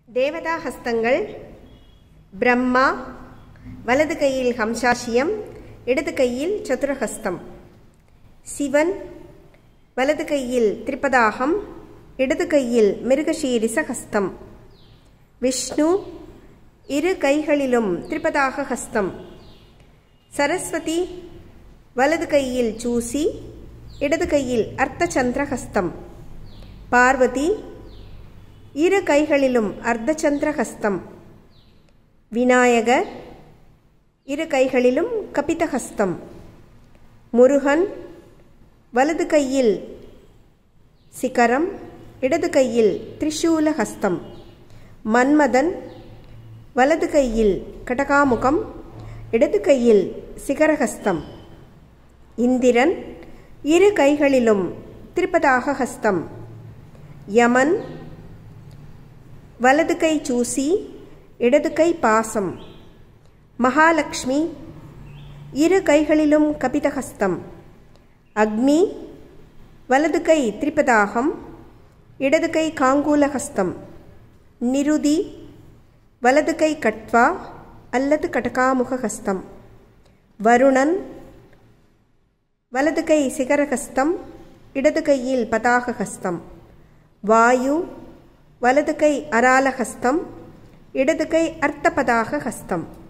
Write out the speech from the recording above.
தேவதா ஹஸ்தங்கள் பிரம்மா வலது கையில் ஹம்சாஷியம் இடது கையில் சதுரஹஸ்தம் சிவன் வலது கையில் திரிபதாகம் இடது கையில் மிருகஷீரிச ஹஸ்தம் விஷ்ணு இரு கைகளிலும் திரிபதாக ஹஸ்தம் சரஸ்வதி வலது கையில் சூசி இடது கையில் அர்த்தச்சந்திர ஹஸ்தம் பார்வதி இரு கைகளிலும் அர்த்தச்சந்திர ஹஸ்தம் விநாயகர் இரு கைகளிலும் கபிதஹஸ்தம் முருகன் வலது கையில் சிகரம் இடது கையில் திரிசூல ஹஸ்தம் மன்மதன் வலது கையில் கடகாமுகம் இடது கையில் சிகரஹஸ்தம் இந்திரன் இரு கைகளிலும் திரிபதாக ஹஸ்தம் யமன் வலது கை சூசி இடது கை பாசம் மகாலட்சுமி இரு கைகளிலும் கபிதஹஸ்தம் அக்னி வலது கை திரிபதாகம் இடது கை காங்கூலஹஸ்தம் நிருதி வலது கை கட்வா அல்லது கடகாமுகஹஸ்தம் வருணன் வலது கை சிகரஹஸ்தம் இடது கையில் பதாகஹஸ்தம் வாயு வலது கை அராலஹஸ்தம் இடது கை அர்த்தபதாக ஹஸ்தம்